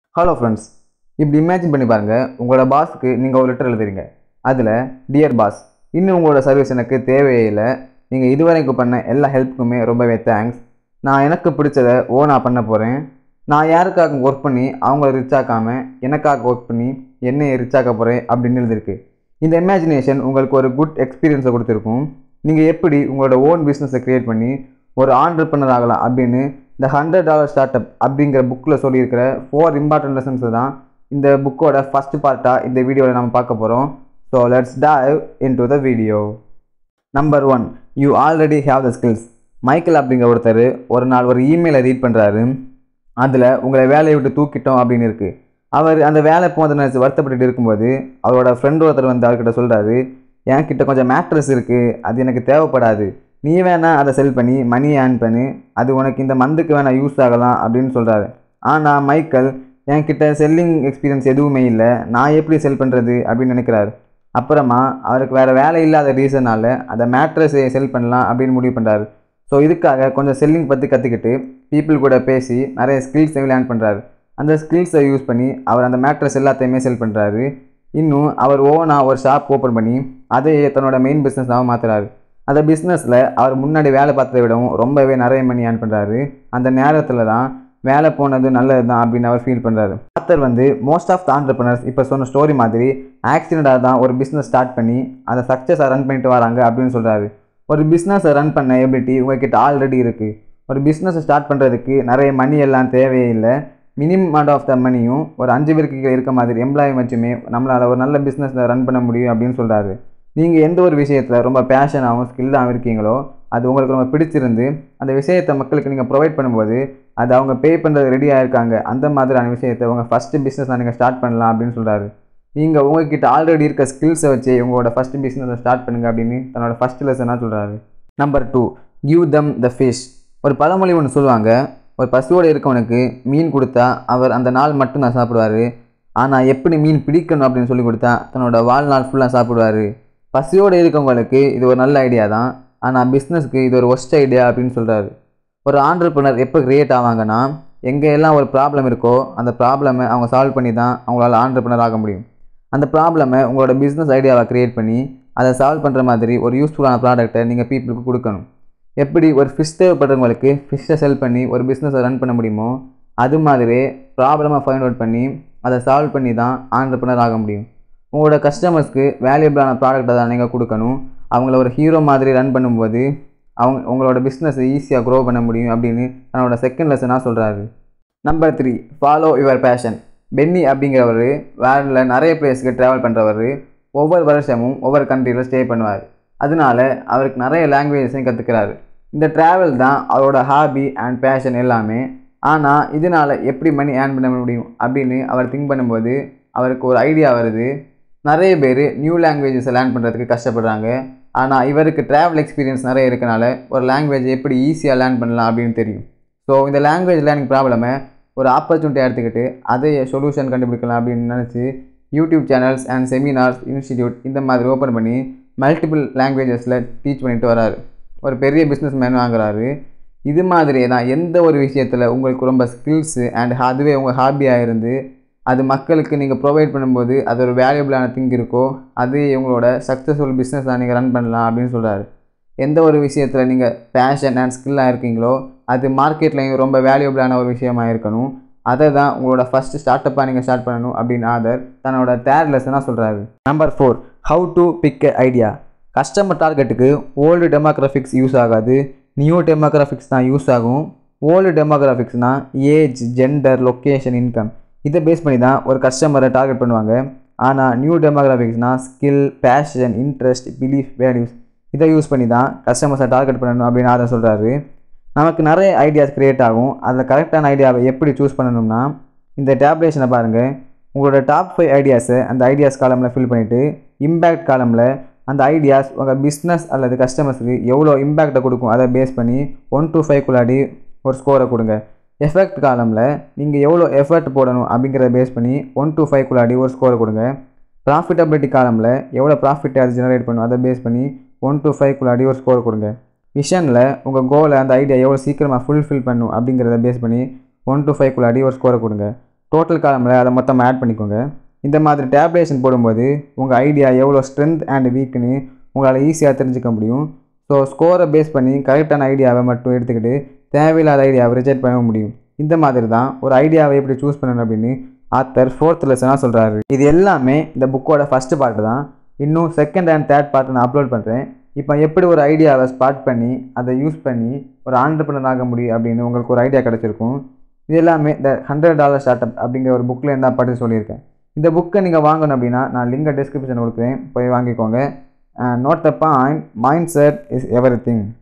hello friends இப்படி imagine பண்ணி பாருங்கள் உங்களோட பாஸ்க்கு நீங்கள் ஒரு லெட்டர் எழுதுறீங்க அதில் டியர் பாஸ் இன்னும் உங்களோட சர்வீஸ் எனக்கு தேவையே இல்லை நீங்கள் இதுவரைக்கும் பண்ண எல்லா ஹெல்ப்புக்குமே ரொம்பவே தேங்க்ஸ் நான் எனக்கு பிடிச்சதை ஓனாக பண்ண போகிறேன் நான் யாருக்காக ஒர்க் பண்ணி அவங்கள ரிச் ஆக்காம எனக்காக ஒர்க் பண்ணி என்னையை ரிச் ஆக்க போகிறேன் அப்படின்னு எழுதிருக்கு இந்த இமேஜினேஷன் உங்களுக்கு ஒரு குட் எக்ஸ்பீரியன்ஸை கொடுத்துருக்கும் நீங்கள் எப்படி உங்களோட ஓன் பிஸ்னஸை க்ரியேட் பண்ணி ஒரு ஆண்டர்பனர் ஆகலாம் அப்படின்னு இந்த ஹண்ட்ரட் டாலர் ஸ்டார்ட் அப் அப்படிங்கிற புக்கில் சொல்லியிருக்கிற ஃபோர் இம்பார்ட்டன்ட் லெசன்ஸ் தான் இந்த புக்கோட ஃபஸ்ட் பார்ட்டாக இந்த வீடியோவில் நம்ம பார்க்க போகிறோம் so let's dive into the video number one you already have the skills Michael அப்படிங்கிற ஒருத்தர் ஒரு நாள் ஒரு இமெயிலை ரீட் பண்ணுறாரு அதில் உங்களை வேலையை விட்டு தூக்கிட்டோம் அப்படின்னு இருக்குது அவர் அந்த வேலை போனதை நினச்சி வருத்தப்பட்டுட்டு இருக்கும்போது அவரோட ஃப்ரெண்ட் ஒருத்தர் வந்து அவர்கிட்ட சொல்கிறாரு என்கிட்ட கொஞ்சம் மேட்ரஸ் இருக்குது அது எனக்கு தேவைப்படாது நீ வேணால் அதை செல் பண்ணி மணி ஏர்ன் பண்ணு அது உனக்கு இந்த மந்த்துக்கு வேணால் யூஸ் ஆகலாம் அப்படின்னு சொல்கிறாரு ஆனால் மைக்கேல் என்கிட்ட செல்லிங் எக்ஸ்பீரியன்ஸ் எதுவுமே இல்லை நான் எப்படி செல் பண்ணுறது அப்படின்னு நினைக்கிறாரு அப்புறமா அவருக்கு வேறு வேலை இல்லாத ரீசனால் அந்த மேட்ரஸை செல் பண்ணலாம் அப்படின்னு முடிவு பண்ணுறாரு ஸோ இதுக்காக கொஞ்சம் செல்லிங் பற்றி கற்றுக்கிட்டு பீப்புள் கூட பேசி நிறைய ஸ்கில்ஸ் லேர்ன் பண்ணுறாரு அந்த ஸ்கில்ஸை யூஸ் பண்ணி அவர் அந்த மேட்ரஸ் எல்லாத்தையுமே செல் பண்ணுறாரு இன்னும் அவர் ஓனாக ஒரு ஷாப் ஓப்பன் பண்ணி அதையே தன்னோட மெயின் பிஸ்னஸாக மாற்றுறாரு அந்த பிஸ்னஸில் அவர் முன்னாடி வேலை பார்த்ததை விடவும் ரொம்பவே நிறைய மணி ஏர்ன் பண்ணுறாரு அந்த நேரத்தில் தான் வேலை போனது நல்லது தான் அப்படின்னு அவர் ஃபீல் பண்ணுறாரு ஆத்தர் வந்து மோஸ்ட் ஆஃப் த ஆண்டர்பனர்ஸ் இப்போ சொன்ன ஸ்டோரி மாதிரி ஆக்சிடெண்ட்டாக தான் ஒரு பிஸ்னஸ் ஸ்டார்ட் பண்ணி அதை சக்ஸஸாக ரன் பண்ணிட்டு வராங்க அப்படின்னு சொல்கிறாரு ஒரு பிஸ்னஸை ரன் பண்ண எபிலிட்டி உங்ககிட்ட ஆல்ரெடி இருக்குது ஒரு பிஸ்னஸை ஸ்டார்ட் பண்ணுறதுக்கு நிறைய மணி எல்லாம் தேவையே இல்லை மினிமம் அமௌண்ட் ஆஃப் த மணியும் ஒரு அஞ்சு பேருக்கு கீழே இருக்க மாதிரி எம்ப்ளாயி வச்சுமே நம்மளால் ஒரு நல்ல பிஸ்னஸை ரன் பண்ண முடியும் அப்படின்னு சொல்கிறாரு நீங்கள் எந்த ஒரு விஷயத்தில் ரொம்ப பேஷனாகவும் ஸ்கில்லாகவும் இருக்கீங்களோ அது உங்களுக்கு ரொம்ப பிடிச்சிருந்து அந்த விஷயத்தை மக்களுக்கு நீங்கள் ப்ரொவைட் பண்ணும்போது அது அவங்க பே பண்ணுறது ரெடியாக இருக்காங்க அந்த மாதிரியான விஷயத்தை உங்கள் ஃபஸ்ட்டு பிஸ்னஸ் நீங்கள் ஸ்டார்ட் பண்ணலாம் அப்படின்னு சொல்கிறாரு நீங்கள் உங்ககிட்ட ஆல்ரெடி இருக்க ஸ்கில்ஸை வச்சு உங்களோட ஃபஸ்ட்டு பிஸ்னஸை ஸ்டார்ட் பண்ணுங்க அப்படின்னு தன்னோட ஃபஸ்ட் லெசனாக சொல்கிறாரு நம்பர் டூ கிவ் தம் த ஃபிஷ் ஒரு பழமொழி ஒன்று சொல்லுவாங்க ஒரு பசுவோடு இருக்கவனுக்கு மீன் கொடுத்தா அவர் அந்த நாள் மட்டும் தான் சாப்பிடுவார் ஆனால் எப்படி மீன் பிடிக்கணும் அப்படின்னு சொல்லி கொடுத்தா தன்னோட வாழ்நாள் ஃபுல்லாக சாப்பிடுவார் பசியோடு இருக்கவங்களுக்கு இது ஒரு நல்ல ஐடியா தான் ஆனால் பிஸ்னஸ்க்கு இது ஒரு ஒஸ்ட் ஐடியா அப்படின்னு சொல்கிறாரு ஒரு ஆண்டர்பனர் எப்போ க்ரியேட் ஆவாங்கன்னா எங்கே எல்லாம் ஒரு ப்ராப்ளம் இருக்கோ அந்த ப்ராப்ளமை அவங்க சால்வ் பண்ணி தான் அவங்களால ஆண்டர்பனர் ஆக முடியும் அந்த ப்ராப்ளமை உங்களோட பிஸ்னஸ் ஐடியாவை க்ரியேட் பண்ணி அதை சால்வ் பண்ணுற மாதிரி ஒரு யூஸ்ஃபுல்லான ப்ராடக்ட்டை நீங்கள் பீப்புளுக்கு கொடுக்கணும் எப்படி ஒரு ஃபிஷ் தேவைப்படுறவங்களுக்கு ஃபிஷ்ஷை செல் பண்ணி ஒரு பிஸ்னஸை ரன் பண்ண முடியுமோ அது மாதிரி ப்ராப்ளமை ஃபைண்ட் அவுட் பண்ணி அதை சால்வ் பண்ணி தான் ஆண்டர்பனர் ஆக முடியும் உங்களோட கஸ்டமர்ஸ்க்கு வேல்யூபிளான ப்ராடக்ட்டை தான் நீங்கள் கொடுக்கணும் அவங்கள ஒரு ஹீரோ மாதிரி ரன் பண்ணும்போது அவங்க உங்களோட பிஸ்னஸை ஈஸியாக க்ரோ பண்ண முடியும் அப்படின்னு தன்னோட செகண்ட் லெசனாக சொல்கிறாரு number three follow your fashion Penney அப்படிங்கிறவர் வேர்ல்டில் நிறைய பிளேஸ்க்கு ட்ராவல் பண்ணுறவர் ஒவ்வொரு வருஷமும் ஒவ்வொரு கண்ட்ரியில் ஸ்டே பண்ணுவார் அதனால அவருக்கு நிறைய லாங்குவேஜஸையும் கற்றுக்கிறாரு இந்த ட்ராவல் தான் அவரோட ஹாபி அண்ட் பேஷன் எல்லாமே ஆனால் இதனால் எப்படி மணி ஏர்ன் பண்ண முடியும் அப்படின்னு அவர் திங்க் பண்ணும்போது அவருக்கு ஒரு ஐடியா வருது நிறைய பேர் நியூ லாங்குவேஜஸை லேர்ன் பண்ணுறதுக்கு கஷ்டப்படுறாங்க ஆனால் இவருக்கு ட்ராவல் எக்ஸ்பீரியன்ஸ் நிறைய இருக்கனால ஒரு லாங்குவேஜ் எப்படி ஈஸியாக லேர்ன் பண்ணலாம் அப்படின்னு தெரியும் ஸோ இந்த லாங்குவேஜ் லேர்னிங் ப்ராப்ளமை ஒரு ஆப்பர்ச்சுனிட்டி எடுத்துக்கிட்டு அதை சொல்யூஷன் கண்டுபிடிக்கலாம் அப்படின்னு நினச்சி YouTube channels and seminars institute இந்த மாதிரி ஓப்பன் பண்ணி மல்டிபிள் லாங்குவேஜஸில் டீச் பண்ணிட்டு வராரு ஒரு பெரிய பிஸ்னஸ் மேன் வாங்குறாரு இது மாதிரியே தான் எந்த ஒரு விஷயத்தில் உங்களுக்கு ரொம்ப ஸ்கில்ஸு அண்ட் அதுவே உங்கள் ஹாபியாக இருந்து அது மக்களுக்கு நீங்கள் ப்ரொவைட் பண்ணும்போது அது ஒரு வேல்யூபிளான திங் இருக்கோ அது உங்களோட சக்ஸஸ்ஃபுல் பிஸ்னஸாக நீங்கள் ரன் பண்ணலாம் அப்படின்னு சொல்கிறாரு எந்த ஒரு விஷயத்தில் நீங்கள் பேஷன் அண்ட் ஸ்கில்லாக இருக்கீங்களோ அது மார்க்கெட்லேயும் ரொம்ப வேல்யூபிளான ஒரு விஷயமா இருக்கணும் அதை தான் உங்களோட ஃபஸ்ட்டு ஸ்டார்ட் அப்பாக நீங்கள் ஸ்டார்ட் பண்ணணும் அப்படின்னு ஆதர் தன்னோட தேர்ட் லெசனாக சொல்கிறாரு number four how to big a idea customer டார்கெட்டுக்கு old டெமோக்ராஃபிக்ஸ் use ஆகாது நியூ டெமோக்ராஃபிக்ஸ் தான் யூஸ் ஆகும் old டெமோக்ராஃபிக்ஸ்னால் age gender location income இதை பேஸ் பண்ணி தான் ஒரு கஸ்டமரை டார்கெட் பண்ணுவாங்க ஆனால் new டெமோக்ராஃபிக்ஸ்னால் skill fashion interest belief values இதை யூஸ் பண்ணி தான் கஸ்டமர்ஸை டார்கெட் பண்ணணும் அப்படின்னு ஆதர் சொல்கிறாரு நமக்கு நிறைய ஐடியாஸ் க்ரியேட் ஆகும் அதில் கரெக்டான ஐடியாவை எப்படி சூஸ் பண்ணணும்னா இந்த டேப்லேஷனை பாருங்கள் உங்களோட டாப் ஃபைவ் ஐடியாஸை அந்த ஐடியாஸ் காலமில் ஃபில் பண்ணிவிட்டு இம்பேக்ட் காலமில் அந்த ஐடியாஸ் உங்கள் பிஸ்னஸ் அல்லது கஸ்டமர்ஸுக்கு எவ்வளோ இம்பேக்டை கொடுக்கும் அதை பேஸ் பண்ணி ஒன் டு ஃபைவ்க்குள்ளாடி ஒரு ஸ்கோரை கொடுங்க எஃபெக்ட் காலமில் நீங்கள் எவ்வளோ எஃபர்ட் போடணும் அப்படிங்கிறத பேஸ் பண்ணி ஒன் டு ஃபைவ்க்குள்ளாடி ஒரு ஸ்கோரை கொடுங்க ப்ராஃபிட்டபிலிட்டி காலமில் எவ்வளோ ப்ராஃபிட் அது ஜெனரேட் பண்ணும் அதை பேஸ் பண்ணி ஒன் டு ஃபைவ்க்குள்ளாடி ஒரு ஸ்கோர் கொடுங்க விஷனில் உங்கள் கோலை அந்த ஐடியா எவ்வளோ சீக்கிரமாக ஃபுல்ஃபில் பண்ணும் அப்படிங்கிறத பேஸ் பண்ணி ஒன் டு ஃபைவ்க்குள்ளாடி ஒரு ஸ்கோரை கொடுங்க டோட்டல் காலமில் அதை மொத்தமாக ஆட் பண்ணிக்கோங்க இந்த மாதிரி டேப்லேஷன் போடும்போது உங்கள் ஐடியா எவ்வளோ ஸ்ட்ரென்த் அண்ட் வீக்னு உங்களால் ஈஸியாக தெரிஞ்சுக்க முடியும் ஸோ ஸ்கோரை பேஸ் பண்ணி கரெக்டான ஐடியாவை மட்டும் எடுத்துக்கிட்டு தேவையில்லாத ஐடியாவை ரிஜெக்ட் பண்ண முடியும் இந்த மாதிரி தான் ஒரு ஐடியாவை எப்படி சூஸ் பண்ணணும் அப்படின்னு ஆத்தர் ஃபோர்த் லெசனாக சொல்கிறாரு இது எல்லாமே இந்த புக்கோட ஃபஸ்ட்டு பார்ட்டு தான் இன்னும் செகண்ட் அண்ட் தேர்ட் பார்ட் நான் அப்லோட் பண்ணுறேன் இப்போ எப்படி ஒரு ஐடியாவை ஸ்பாட் பண்ணி அதை யூஸ் பண்ணி ஒரு ஆண்டர்பனர் ஆக முடியும் அப்படின்னு உங்களுக்கு ஒரு ஐடியா கிடச்சிருக்கும் இது எல்லாமே இந்த ஹண்ட்ரட் டாலர் ஸ்டார்ட் அப் அப்படிங்கிற ஒரு புக்கில் இருந்தால் படித்து சொல்லியிருக்கேன் இந்த புக்கை நீங்கள் வாங்கணும் அப்படின்னா நான் லிங்கை டிஸ்கிரிப்ஷன் கொடுக்குறேன் போய் வாங்கிக்கோங்க note the point mind set is every thing